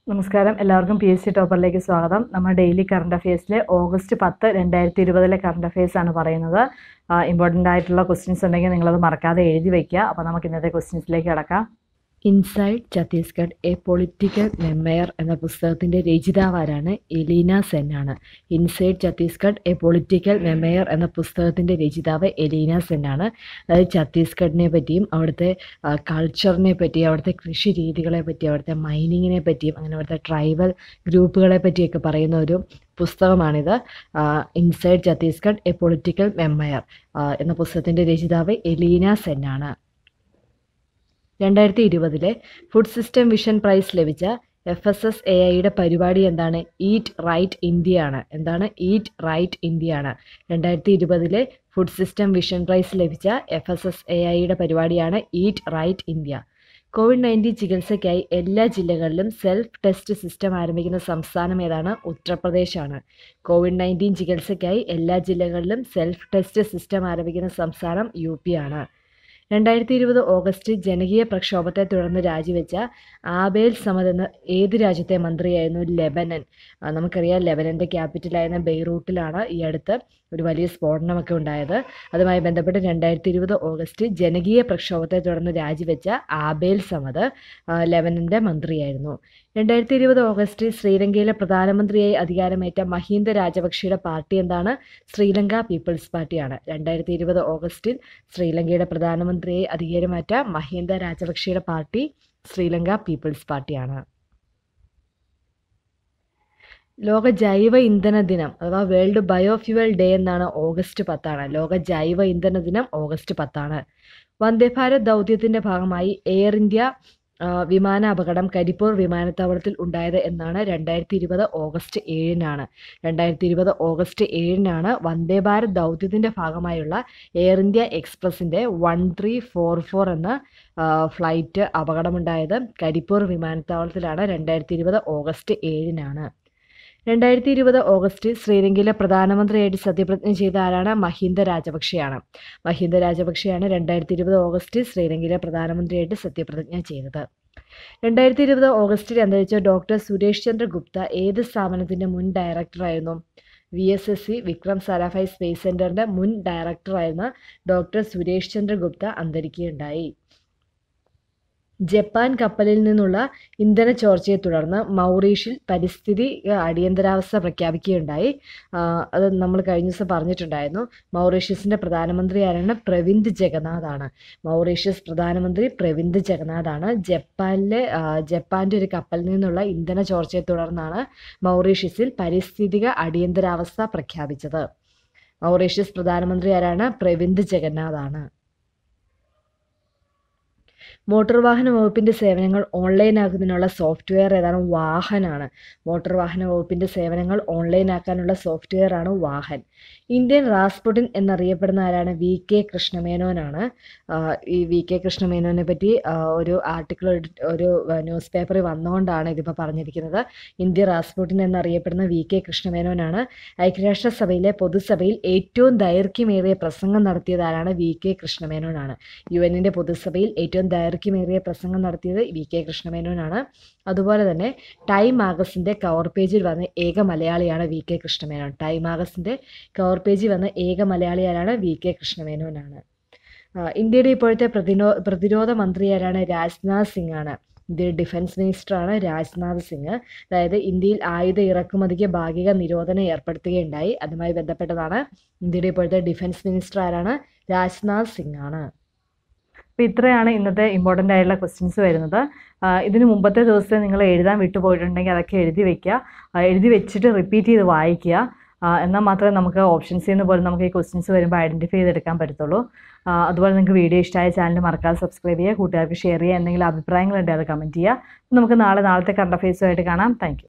നമസ്കാരം എല്ലാവർക്കും P S C ടോപ്പറിലേക്ക് സ്വാഗതം നമ്മൾ ഡെയിലി കറണ്ട് അഫയേഴ്സിലെ ഓഗസ്റ്റ് പത്ത് രണ്ടായിരത്തി ഇരുപതിലെ കറണ്ട് അഫയേഴ്സ് ആണ് പറയുന്നത് ഇമ്പോർട്ടൻ്റ് ആയിട്ടുള്ള ക്വസ്റ്റ്യൻസ് ഉണ്ടെങ്കിൽ നിങ്ങളത് മറക്കാതെ എഴുതി വയ്ക്കുക അപ്പോൾ നമുക്ക് ഇന്നത്തെ ക്വസ്റ്റ്യൻസിലേക്ക് കിടക്കാം inside Chhattisgarh a political memoir എന്ന പുസ്തകത്തിൻ്റെ രചയിതാവാരാണ് എലീന സെൻ ആണ് inside Chhattisgarh a political memoir എന്ന പുസ്തകത്തിൻ്റെ രചയിതാവ് എലീന സെൻ ആണ് അതായത് ഛത്തീസ്ഗഡിനെ പറ്റിയും അവിടുത്തെ കൾച്ചറിനെ പറ്റി അവിടുത്തെ കൃഷി രീതികളെ പറ്റി അവിടുത്തെ മൈനിങ്ങിനെ പറ്റിയും അങ്ങനെ അവിടുത്തെ ട്രൈബൽ ഗ്രൂപ്പുകളെ പറ്റിയൊക്കെ പറയുന്ന ഒരു പുസ്തകമാണിത് inside Chhattisgarh a political memoir എന്ന പുസ്തകത്തിൻ്റെ രചയിതാവ് എലീന സെൻ ആണ് രണ്ടായിരത്തി ഇരുപതിലെ ഫുഡ് സിസ്റ്റം വിഷൻ പ്രൈസ് ലഭിച്ച എഫ് എസ് എസ് എ ഐയുടെ പരിപാടി എന്താണ് ഈറ്റ് റൈറ്റ് ഇന്ത്യ ആണ് എന്താണ് ഈറ്റ് റൈറ്റ് ഇന്ത്യ ആണ് രണ്ടായിരത്തി ഇരുപതിലെ ഫുഡ് സിസ്റ്റം വിഷൻ പ്രൈസ് ലഭിച്ച എഫ് എസ് എസ് എ ഐയുടെ പരിപാടിയാണ് eat right India Covid nineteen ചികിത്സയ്ക്കായി എല്ലാ ജില്ലകളിലും സെൽഫ് ടെസ്റ്റ് സിസ്റ്റം ആരംഭിക്കുന്ന സംസ്ഥാനം ഏതാണ് ഉത്തർപ്രദേശാണ് കോവിഡ് നയൻറ്റീൻ ചികിത്സയ്ക്കായി എല്ലാ ജില്ലകളിലും സെൽഫ് ടെസ്റ്റ് സിസ്റ്റം ആരംഭിക്കുന്ന സംസ്ഥാനം യു പി ആണ് രണ്ടായിരത്തി ഇരുപത് ഓഗസ്റ്റ് ജനകീയ പ്രക്ഷോഭത്തെ തുടർന്ന് രാജിവെച്ച ആബേൽ സമദ് എന്ന ഏത് രാജ്യത്തെ മന്ത്രിയായിരുന്നു ലെബനൻ നമുക്കറിയാം ലെബനൻ്റെ ക്യാപിറ്റലായിരുന്ന ബെയ്റൂട്ടിലാണ് ഈ അടുത്ത് ഒരു വലിയ സ്ഫോടനമൊക്കെ ഉണ്ടായത് അതുമായി ബന്ധപ്പെട്ട് രണ്ടായിരത്തി ഇരുപത് ഓഗസ്റ്റ് ജനകീയ പ്രക്ഷോഭത്തെ തുടർന്ന് രാജിവെച്ച ആബേൽ സമദ് ലെബനൻ്റെ മന്ത്രിയായിരുന്നു രണ്ടായിരത്തി ഇരുപത് ഓഗസ്റ്റ് ശ്രീലങ്കയിലെ പ്രധാനമന്ത്രിയായി അധികാരമേറ്റ മഹീന്ദ രാജപക്ഷയുടെ പാർട്ടി എന്താണ് ശ്രീലങ്ക പീപ്പിൾസ് പാർട്ടിയാണ് രണ്ടായിരത്തി ഇരുപത് ഓഗസ്റ്റിൽ ശ്രീലങ്കയുടെ പ്രധാനമന്ത്രിയായി അധികാരമേറ്റ മഹീന്ദ രാജപക്ഷയുടെ പാർട്ടി ശ്രീലങ്ക പീപ്പിൾസ് പാർട്ടിയാണ് ലോക ജൈവ ഇന്ധന ദിനം അഥവാ വേൾഡ് ബയോഫ്യുവൽ ഡേ എന്നാണ് ഓഗസ്റ്റ് പത്താണ് ലോക ജൈവ ഇന്ധന ദിനം ഓഗസ്റ്റ് പത്താണ് വന്ദേ ഭാരത് ദൗത്യത്തിൻ്റെ ഭാഗമായി എയർ ഇന്ത്യ വിമാന അപകടം കരിപ്പൂർ വിമാനത്താവളത്തിൽ ഉണ്ടായത് എന്നാണ് രണ്ടായിരത്തി ഇരുപത് ഓഗസ്റ്റ് ഏഴിനാണ് രണ്ടായിരത്തി ഇരുപത് ഓഗസ്റ്റ് ഏഴിനാണ് വന്ദേ ഭാരത് ദൗത്യത്തിൻ്റെ ഭാഗമായുള്ള എയർ ഇന്ത്യ എക്സ്പ്രസിൻ്റെ വൺ ത്രീ ഫോർ ഫോർ എന്ന ഫ്ലൈറ്റ് അപകടമുണ്ടായത് കരിപ്പൂർ വിമാനത്താവളത്തിലാണ് രണ്ടായിരത്തി ഇരുപത് ഓഗസ്റ്റ് ഏഴിനാണ് രണ്ടായിരത്തി ഇരുപത് ഓഗസ്റ്റ് ശ്രീലങ്കയിലെ പ്രധാനമന്ത്രിയായിട്ട് സത്യപ്രതിജ്ഞ ചെയ്ത ആരാണ് മഹീന്ദ രാജപക്ഷെയാണ് മഹീന്ദ രാജപക്ഷെയാണ് രണ്ടായിരത്തി ഇരുപത് ഓഗസ്റ്റ് ശ്രീലങ്കയിലെ പ്രധാനമന്ത്രിയായിട്ട് സത്യപ്രതിജ്ഞ ചെയ്തത് രണ്ടായിരത്തി ഇരുപത് ഓഗസ്റ്റിൽ അന്തരിച്ച ഡോക്ടർ സുരേഷ് ചന്ദ്ര ഗുപ്ത ഏത് സ്ഥാപനത്തിൻ്റെ മുൻ ഡയറക്ടറായിരുന്നു V S S C Vikram Sarabhai Space സെൻറ്ററിൻ്റെ മുൻ ഡയറക്ടറായിരുന്ന ഡോക്ടർ സുരേഷ് ചന്ദ്ര ഗുപ്ത അന്തരിക്കുകയുണ്ടായി ജപ്പാൻ കപ്പലിൽ നിന്നുള്ള ഇന്ധന ചോർച്ചയെ തുടർന്ന് മൗറീഷ്യൽ പരിസ്ഥിതി അടിയന്തരാവസ്ഥ പ്രഖ്യാപിക്കുകയുണ്ടായി അത് നമ്മൾ കഴിഞ്ഞ ദിവസം പറഞ്ഞിട്ടുണ്ടായിരുന്നു മൗറീഷ്യസിൻ്റെ പ്രധാനമന്ത്രി ആരാണ് പ്രവിന്ദ് ജഗന്നാഥാണ് മൗറീഷ്യസ് പ്രധാനമന്ത്രി പ്രവിന്ദ് ജഗന്നാഥാണ് ജപ്പാനിലെ ജപ്പാൻ്റെ ഒരു കപ്പലിൽ നിന്നുള്ള ഇന്ധന ചോർച്ചയെ തുടർന്നാണ് മൗറീഷ്യസിൽ പാരിസ്ഥിതിക അടിയന്തരാവസ്ഥ പ്രഖ്യാപിച്ചത് മൗറീഷ്യസ് പ്രധാനമന്ത്രി ആരാണ് പ്രവിന്ദ് ജഗന്നാഥാണ് മോട്ടോർ വാഹന വകുപ്പിൻ്റെ സേവനങ്ങൾ ഓൺലൈനാക്കുന്നതിനുള്ള സോഫ്റ്റ്വെയർ ഏതാണ് വാഹനാണ് മോട്ടോർ വാഹന വകുപ്പിൻ്റെ സേവനങ്ങൾ ഓൺലൈനാക്കാനുള്ള സോഫ്റ്റ്വെയർ ആണ് വാഹൻ ഇന്ത്യൻ റാസ്പുട്ടിൻ എന്നറിയപ്പെടുന്ന ആരാണ് വി കെ കൃഷ്ണമേനോനാണ് ഈ വി കെ കൃഷ്ണമേനോനെ പറ്റി ഒരു ആർട്ടിക്കിൾ ഒരു ന്യൂസ് പേപ്പറിൽ വന്നുകൊണ്ടാണ് ഇതിപ്പോൾ പറഞ്ഞിരിക്കുന്നത് ഇന്ത്യ റാസ്പുട്ടിൻ എന്നറിയപ്പെടുന്ന വി കെ കൃഷ്ണമേനോനാണ് ഐക്യരാഷ്ട്രസഭയിലെ പൊതുസഭയിൽ ഏറ്റവും ദൈർഘ്യമേറിയ പ്രസംഗം നടത്തിയത് ആരാണ് വി കെ കൃഷ്ണമേനോനാണ് യു എന്നിൻ്റെ പൊതുസഭയിൽ ഏറ്റവും ദൈർഘ്യമേറിയ പ്രസംഗം നടത്തിയത് വി കെ കൃഷ്ണമേനോനാണ് അതുപോലെ തന്നെ ടൈം മാഗസിൻ്റെ കവർ പേജിൽ വന്ന ഏക മലയാളിയാണ് വി കെ കൃഷ്ണമേനോൻ ടൈം മാഗസിൻ്റെ കവർ പേജിൽ വന്ന ഏക മലയാളി ആരാണ് വി കെ കൃഷ്ണമേനോനാണ് ഇന്ത്യയുടെ ഇപ്പോഴത്തെ പ്രതിരോ പ്രതിരോധ മന്ത്രി ആരാണ് രാജ്നാഥ് സിംഗ് ആണ് ഇന്ത്യയുടെ ഡിഫൻസ് മിനിസ്റ്ററാണ് രാജ്നാഥ് സിംഗ് അതായത് ഇന്ത്യയിൽ ആയുധ ഇറക്കുമതിക്ക് ഭാഗിക നിരോധനം ഏർപ്പെടുത്തുകയുണ്ടായി അതുമായി ബന്ധപ്പെട്ടതാണ് ഇന്ത്യയുടെ ഇപ്പോഴത്തെ ഡിഫൻസ് മിനിസ്റ്റർ ആരാണ് രാജ്നാഥ് സിംഗ് ആണ് അപ്പോൾ ഇത്രയാണ് ഇന്നത്തെ ഇമ്പോർട്ടൻ്റ് ആയിട്ടുള്ള ക്വസ്റ്റ്യൻസ് വരുന്നത് ഇതിന് മുമ്പത്തെ ദിവസത്തെ നിങ്ങൾ എഴുതാൻ വിട്ടുപോയിട്ടുണ്ടെങ്കിൽ അതൊക്കെ എഴുതി വെക്കുക എഴുതി വെച്ചിട്ട് റിപ്പീറ്റ് ചെയ്ത് വായിക്കുക എന്നാൽ മാത്രമേ നമുക്ക് ഓപ്ഷൻസിൽ നിന്ന് പോലും നമുക്ക് ഈ ക്വസ്റ്റ്യൻസ് വരുമ്പോൾ ഐഡൻറ്റിഫൈ ചെയ്തെടുക്കാൻ പറ്റത്തുള്ളൂ അതുപോലെ നിങ്ങൾക്ക് വീഡിയോ ഇഷ്ടമായ ചാനൽ മറക്കാതെ സബ്സ്ക്രൈബ് ചെയ്യുക കൂട്ടുകാർക്ക് ഷെയർ ചെയ്യുക എന്തെങ്കിലും അഭിപ്രായങ്ങളുണ്ടെങ്കിൽ അത് കമൻറ്റ് ചെയ്യുക നമുക്ക് നാളെ നാളത്തെ കറണ്ട് അഫയേഴ്സുമായിട്ട് കാണാം താങ്ക്